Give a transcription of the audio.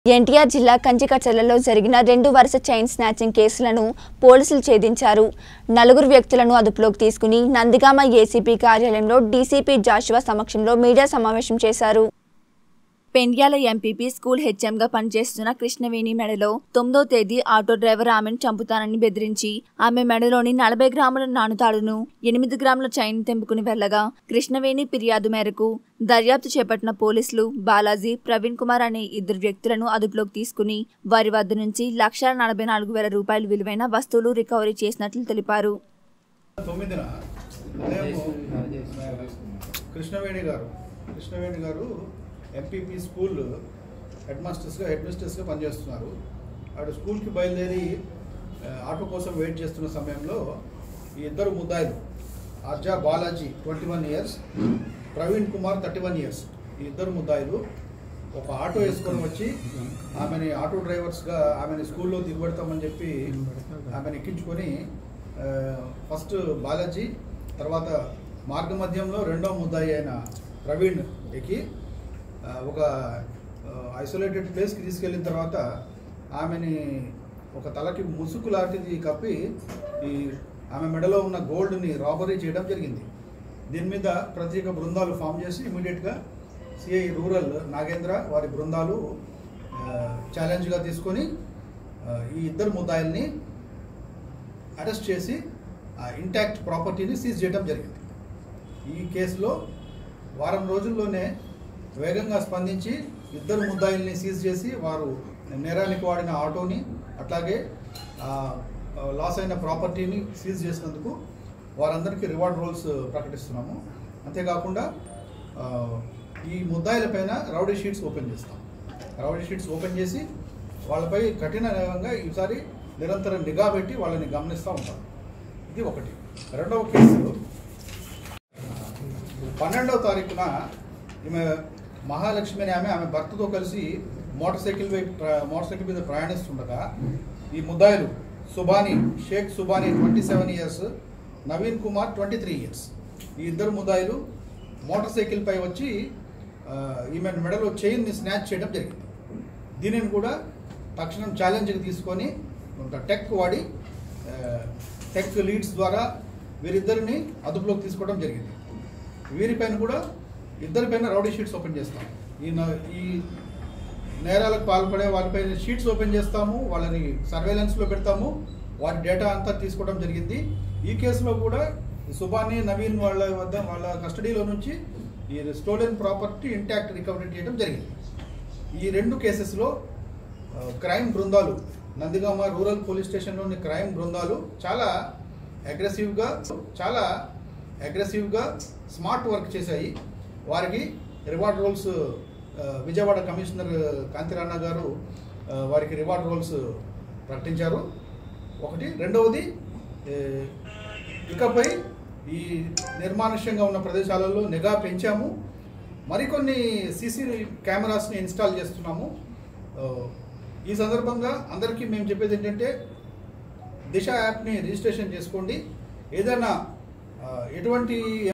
ఎన్టీఆర్ జిల్లా కంచికచర్లలో జరిగిన రెండు వరుస చైన్ స్నాచింగ్ కేసులను పోలీసులు ఛేదించారు నలుగురు వ్యక్తులను అదుపులోకి తీసుకుని నందిగామ ఏసీపీ కార్యాలయంలో డీసీపీ జాషువా సమక్షంలో మీడియా సమావేశం చేశారు పెండ్యాల ఎంపీపీ స్కూల్ హెచ్ఎంగా పనిచేస్తున్న కృష్ణవేణి మెడలో తొమ్మిదో తేదీ ఆటో డ్రైవర్ ఆమెను చంపుతానని బెదిరించి ఆమె మెడలోని నలభై గ్రాముల నానుతాడును ఎనిమిది గ్రాముల చైన్ తెంపుకుని వెళ్లగా కృష్ణవేణి ఫిర్యాదు మేరకు దర్యాప్తు చేపట్టిన పోలీసులు బాలాజీ ప్రవీణ్ కుమార్ అనే ఇద్దరు వ్యక్తులను అదుపులోకి తీసుకుని వారి వద్ద నుంచి లక్ష నలభై నాలుగు వేల రూపాయలు విలువైన వస్తువులు రికవరీ చేసినట్లు తెలిపారు తొమ్మిదిన ఉదయం Krishnaveni garu Krishnaveni garu MPP school head మాస్టర్స్గా హెడ్ మిస్టర్స్గా పనిచేస్తున్నారు అటు స్కూల్కి బయలుదేరి ఆ, ఆటో కోసం వెయిట్ చేస్తున్న సమయంలో ఈ ఇద్దరు ముద్దాయిలు Arja Balaji twenty one years Praveen Kumar thirty one years ఈ ఇద్దరు ముద్దాయిలు ఒక ఆటో వేసుకొని వచ్చి ఆమెని ఆటో డ్రైవర్స్గా ఆమెని స్కూల్లో దిగబెడతామని చెప్పి ఆమెను ఎక్కించుకొని ఆ, ఫస్ట్ బాలాజీ తర్వాత మార్గ మధ్యంలో రెండో ముద్దాయి అయిన ప్రవీణ్ ఎక్కి ఆ, ఒక ఐసోలేటెడ్ ప్లేస్కి తీసుకెళ్ళిన తర్వాత ఆమెని ఒక తలకి ముసుగు లాంటిది కప్పి ఈ ఆమె మెడలో ఉన్న గోల్డ్ని రాబరీ చేయడం జరిగింది దీని మీద ప్రత్యేక బృందాలు ఫామ్ చేసి ఇమీడియట్గా సిఐ రూరల్ నాగేంద్ర వారి బృందాలు ఛాలెంజ్గా తీసుకొని ఆ, ఈ ఇద్దరు ముద్దాయిల్ని అరెస్ట్ చేసి ఇంటాక్ట్ ప్రాపర్టీని సీజ్ చేయడం జరిగింది ఈ కేసులో వారం రోజుల్లోనే వేగంగా స్పందించి ఇద్దరు ముద్దాయిల్ని సీజ్ చేసి వారు నేరానికి వాడిన ఆటోని అట్లాగే ఆ, ఆ, లాస్ అయిన ప్రాపర్టీని సీజ్ చేసినందుకు వారందరికీ రివార్డ్ రోల్స్ ప్రకటిస్తున్నాము అంతేకాకుండా ఆ, ఈ ముద్దాయిల పైన రౌడీ షీట్స్ ఓపెన్ చేస్తాం రౌడీ షీట్స్ ఓపెన్ చేసి వాళ్ళపై కఠినంగా ఈసారి నిరంతరం నిఘా పెట్టి వాళ్ళని గమనిస్తూ ఉంటాం ఇది ఒకటి రెండవ కేసు పన్నెండవ తారీఖున ఈమె మహాలక్ష్మి అనే ఆమె ఆమె భర్తతో కలిసి మోటార్ సైకిల్ వైపు ప్ర- మోటార్ సైకిల్ మీద ప్రయాణిస్తుండగా ఈ ముద్దాయిలు Subani Shaik Subani twenty seven years Naveen Kumar twenty three years ఈ ఇద్దరు ముద్దాయిలు మోటార్ సైకిల్ పై వచ్చి ఆ, ఈమె మెడలో చైన్ని స్నాచ్ చేయడం జరిగింది దీనిని కూడా తక్షణం ఛాలెంజ్కి తీసుకొని కొంత టెక్ వాడి ఆ, టెక్ లీడ్స్ ద్వారా వీరిద్దరిని అదుపులోకి తీసుకోవడం జరిగింది వీరిపైన కూడా ఇద్దరిపైన రౌడీ షీట్స్ ఓపెన్ చేస్తాం ఈ న- ఈ నేరాలకు పాల్పడే వారిపైన షీట్స్ ఓపెన్ చేస్తాము వాళ్ళని సర్వేలెన్స్లో పెడతాము వారి డేటా అంతా తీసుకోవడం జరిగింది ఈ కేసులో కూడా సుబాని నవీన్ వాళ్ళ వద్ద వాళ్ళ కస్టడీలో నుంచి ఈ స్టోలెన్ ప్రాపర్టీ ఇంటాక్ట్ రికవరీ చేయడం జరిగింది ఈ రెండు కేసెస్లో ఆ, క్రైమ్ బృందాలు నందిగామ రూరల్ పోలీస్ స్టేషన్లోని క్రైమ్ బృందాలు చాలా అగ్రెసివ్గా చాలా అగ్రెసివ్గా స్మార్ట్ వర్క్ చేశాయి వారికి రివార్డ్ రోల్స్ ఆ, విజయవాడ కమిషనర్ కాంతిరాణ గారు ఆ, వారికి రివార్డ్ రోల్స్ ప్రకటించారు ఒకటి రెండవది ఏ, ఇకపై ఈ నిర్మానుష్యంగా ఉన్న ప్రదేశాలలో నిఘా పెంచాము మరికొన్ని సీసీ కెమెరాస్ని ఇన్స్టాల్ చేస్తున్నాము ఆ, ఈ సందర్భంగా అందరికీ మేము చెప్పేది ఏంటంటే దిశ యాప్ని రిజిస్ట్రేషన్ చేసుకోండి ఏదైనా ఆ, ఎటువంటి